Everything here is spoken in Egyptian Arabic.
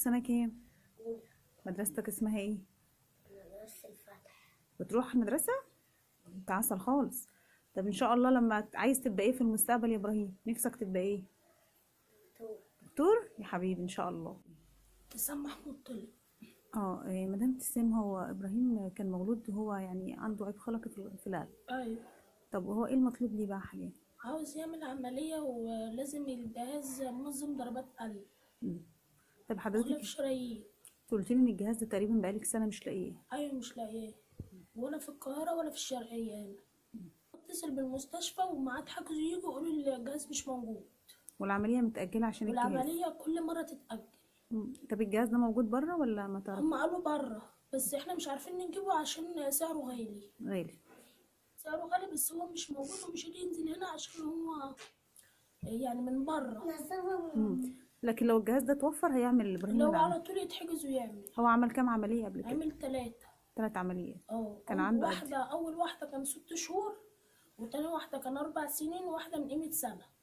سنة كام أولى مدرستك اسمها ايه مدرسة الفتح بتروح المدرسة انت عسل خالص طب ان شاء الله لما ت- عايز تبقى ايه في المستقبل يا ابراهيم نفسك تبقى ايه دكتور دكتور يا حبيبي ان شاء الله ابتسام محمود طلب اه إيه، مدام ابتسام هو ابراهيم كان مولود هو يعني عنده عيب خلقي في في القلب ايوه طب وهو ايه المطلوب ليه بقى حاليا عاوز يعمل عملية ولازم الجهاز منظم ضربات قلب مم. طب خلاف حضرتك شرايين قلت لي ان الجهاز ده تقريبا بقالك سنة مش لاقيه ايوه مش لاقياه ولا في القاهرة ولا في الشرقية هنا اتصل بالمستشفى ومعاد حجزوا يجوا يقولوا الجهاز مش موجود والعملية متأجلة عشان الجهاز والعملية كل مرة تتأجل مم. طب الجهاز ده موجود بره ولا ما تعرف هم قالوا بره بس احنا مش عارفين نجيبه عشان سعره غالي غالي سعره غالي بس هو مش موجود ومش قادر ينزل هنا عشان هو يعني من بره مم. لكن لو الجهاز ده اتوفر هيعمل ابراهيم اللي هو العمل على طول يتحجز ويعمل هو عمل كام عملية قبل كده عمل ثلاثة ثلاث عمليات اه كان أول عنده قد واحدة أول واحدة كان ست شهور وتاني واحدة كان أربع سنين وواحدة من قيمة سنة